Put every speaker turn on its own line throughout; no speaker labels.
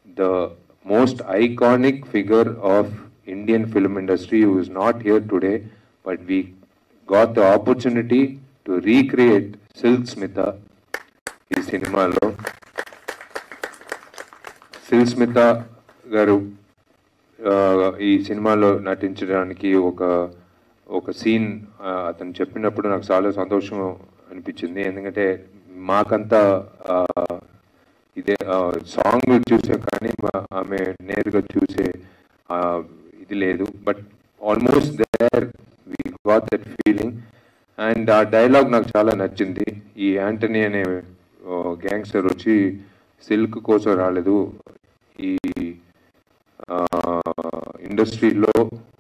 the most iconic figure of Indian film industry who is not here today, but we got the opportunity to recreate Silk Smitha ఈ సినిమాలో సిల్ స్మిత గారు ఆ, ఈ సినిమాలో నటించడానికి ఒక ఒక సీన్ అతను చెప్పినప్పుడు నాకు చాలా సంతోషం అనిపించింది ఎందుకంటే మాకంతా ఆ, ఇదే సాంగ్ చూసే కానీ మా- ఆమె నేరుగా చూసే ఆ, ఇది లేదు but almost there we got that feeling and ఆ డైలాగ్ నాకు చాలా నచ్చింది ఈ యాంటనీ అనే గ్యాంగ్స్టర్ వచ్చి సిల్క్ కోసం రాలేదు ఈ ఇండస్ట్రీలో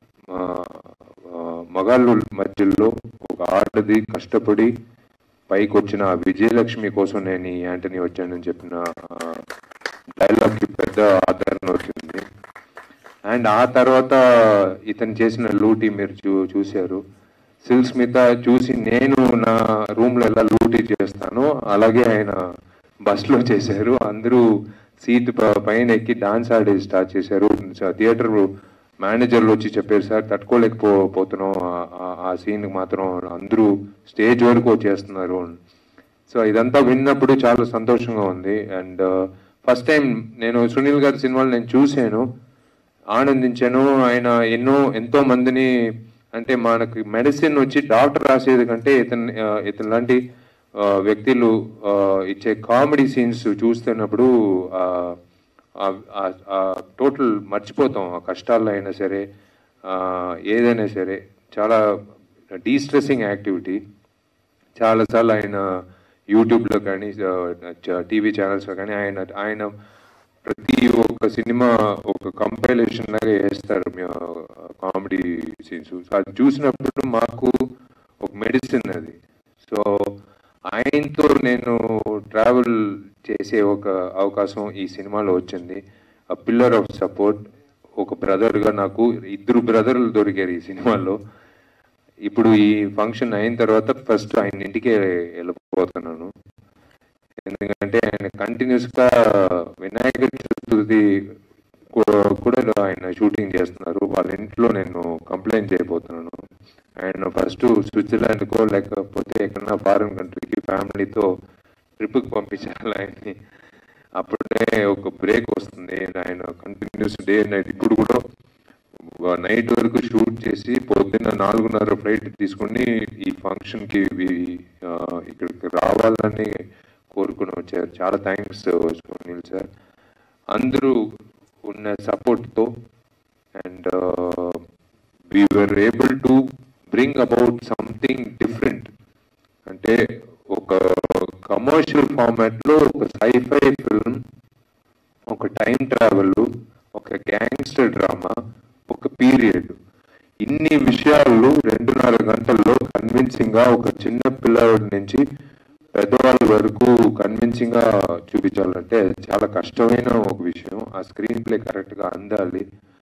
మగాళ్ళు మధ్యలో ఒక ఆడది కష్టపడి పైకి వచ్చిన ఆ విజయలక్ష్మి కోసం నేను ఈ యాంటనీ వచ్చానని చెప్పిన డైలాగ్కి పెద్ద ఆదరణ వచ్చింది అండ్ ఆ తర్వాత ఇతను చేసిన లూటీ మీరు చూ చూశారు సిల్ స్మిత చూసి నేను నా రూమ్లో ఎలా లూటీ చేస్తానో అలాగే ఆయన బస్లో చేశారు అందరూ సీట్ ప- పైన ఎక్కి డాన్స్ ఆడి స్టార్ట్ చేశారు థియేటర్ మేనేజర్లు వచ్చి చెప్పారు సార్ తట్టుకోలేకపో పోతున్నాం ఆ- ఆ- ఆ సీన్ మాత్రం అందరూ స్టేజ్ వరకు వచ్చేస్తున్నారు సో ఇదంతా విన్నప్పుడు చాలా సంతోషంగా ఉంది అండ్ ఫస్ట్ టైం నేను సునీల్ గారి సినిమాలు నేను చూశాను ఆనందించాను ఆయన ఎన్నో ఎంతో మందిని అంటే మనకి మెడిసిన్ వచ్చి డాక్టర్ రాసేది కంటే ఇతను ఆ, ఇతను లాంటి ఆ, వ్యక్తులు ఆ, ఇచ్చే కామెడీ సీన్స్ చూస్తున్నప్పుడు టోటల్ మర్చిపోతాం ఆ కష్టాల్లో అయినా సరే ఆ, ఏదైనా సరే చాలా డీస్ట్రెస్సింగ్ యాక్టివిటీ చాలాసార్లు ఆయన యూట్యూబ్లో కానీ టీవీ ఛానల్స్లో కానీ ఆయన ఆయన ప్రతి ఒక్క సినిమా ఒక కంపైలేషన్ లాగా వేస్తారు కామెడీ సీన్స్ అది చూసినప్పుడు మాకు ఒక మెడిసిన్ అది సో ఆయనతో నేను ట్రావెల్ చేసే ఒక అవకాశం ఈ సినిమాలో వచ్చింది పిల్లర్ ఆఫ్ సపోర్ట్ ఒక బ్రదర్గా నాకు ఇద్దరు బ్రదర్లు దొరికారు ఈ సినిమాలో ఇప్పుడు ఈ ఫంక్షన్ అయిన తర్వాత ఫస్ట్ ఆయన ఇంటికే వెళ్ళిపోతున్నాను ఎందుకంటే ఆయన కంటిన్యూస్ గా వినాయక చతుర్థి కూ- కూడా ఆయన షూటింగ్ చేస్తున్నారు వాళ్ళ ఇంట్లో నేను కంప్లైంట్ చేయబోతున్నాను ఆయన ఫస్ట్ స్విట్జర్లాండ్కో లేకపోతే ఎక్కడన్నా ఫారిన్ కంట్రీకి ఫ్యామిలీతో ట్రిప్కి పంపించాలి ఆయన్ని అప్పుడే ఒక బ్రేక్ వస్తుంది ఆయన కంటిన్యూస్ డే నైట్ ఇప్పుడు కూడా నైట్ వరకు షూట్ చేసి పొద్దున్న నాలుగున్నర ఫ్లైట్ తీసుకొని ఈ ఫంక్షన్ కి ఈ- ఆ, ఇక్కడికి రావాలని కోరుకుని వచ్చారు చాలా థ్యాంక్స్ సునీల్ సార్ అందరూ ఉన్న సపోర్ట్తో and we were able to bring about something different అంటే ఒక కమర్షియల్ ఫార్మాట్లో ఒక సైఫై ఫిల్మ్ ఒక టైం ట్రావెల్ ఒక గ్యాంగ్స్టర్ డ్రామా ఒక పీరియడ్ ఇన్ని విషయాలు రెండున్నర గంటల్లో కన్విన్సింగ్ గా ఒక చిన్న పిల్లవాడి నుంచి పెద్దవాళ్ళ వరకు కన్విన్సింగ్ గా చూపించాలంటే అది చాలా కష్టమైన ఒక విషయం ఆ స్క్రీన్ ప్లే కరెక్ట్ గా అందాలి